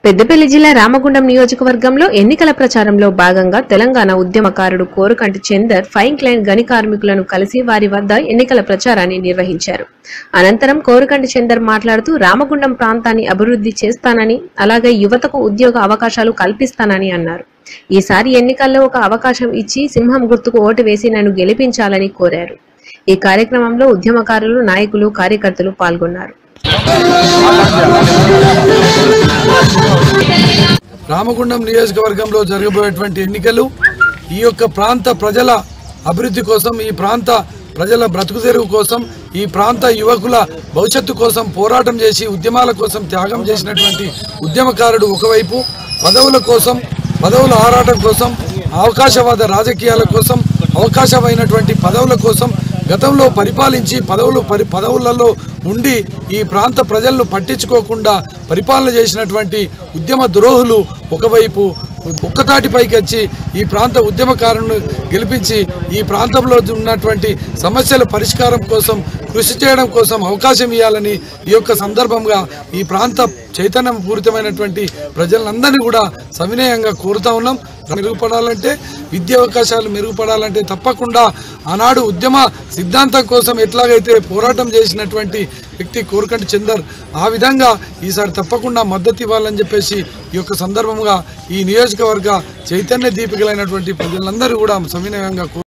పెద్దపల్లి జిల్లా రామగుండం నియోజకవర్గంలో ఎన్నికల ప్రచారంలో భాగంగా తెలంగాణ ఉద్యమకారుడు కోరుకంటి చందర్ ఫైన్ క్లైన్ గని కార్మికులను కలిసి వారి వద్ద ఎన్నికల ప్రచారాన్ని నిర్వహించారు అనంతరం కోరుకంటి చందర్ మాట్లాడుతూ రామగుండం ప్రాంతాన్ని అభివృద్ధి చేస్తానని అలాగే యువతకు ఉద్యోగ అవకాశాలు కల్పిస్తానని అన్నారు ఈసారి ఎన్నికల్లో ఒక అవకాశం ఇచ్చి సింహం గుర్తుకు ఓటు వేసి నన్ను గెలిపించాలని కోరారు ఈ కార్యక్రమంలో ఉద్యమకారులు నాయకులు కార్యకర్తలు పాల్గొన్నారు రామగుండం నియోజకవర్గంలో జరగబోయేటువంటి ఎన్నికలు ఈ యొక్క ప్రాంత ప్రజల అభివృద్ధి కోసం ఈ ప్రాంత ప్రజల బ్రతుకు తెరువు కోసం ఈ ప్రాంత యువకుల భవిష్యత్తు కోసం పోరాటం చేసి ఉద్యమాల కోసం త్యాగం చేసినటువంటి ఉద్యమకారుడు ఒకవైపు పదవుల కోసం పదవుల ఆరాటం కోసం అవకాశవాద రాజకీయాల కోసం అవకాశమైనటువంటి పదవుల కోసం గతంలో పరిపాలించి పదవులు పరి పదవులలో ఉండి ఈ ప్రాంత ప్రజలను పట్టించుకోకుండా పరిపాలన చేసినటువంటి ఉద్యమ ద్రోహులు ఒకవైపు ఒక్కతాటిపైకి వచ్చి ఈ ప్రాంత ఉద్యమకారులను గెలిపించి ఈ ప్రాంతంలో ఉన్నటువంటి సమస్యల పరిష్కారం కోసం కృషి చేయడం కోసం అవకాశం ఇవ్వాలని ఈ యొక్క సందర్భంగా ఈ ప్రాంత చైతన్యం పూరితమైనటువంటి ప్రజలందరినీ కూడా సవినయంగా కోరుతా ఉన్నాం మెరుగుపడాలంటే విద్యా అవకాశాలు మెరుగుపడాలంటే తప్పకుండా ఆనాడు ఉద్యమ సిద్ధాంతం కోసం ఎట్లాగైతే పోరాటం చేసినటువంటి వ్యక్తి కోరుకంటి చందర్ ఆ విధంగా ఈసారి తప్పకుండా మద్దతు ఇవ్వాలని చెప్పేసి ఈ యొక్క సందర్భంగా ఈ నియోజకవర్గ చైతన్య దీపికలైనటువంటి ప్రజలందరూ కూడా సవినయంగా కోరు-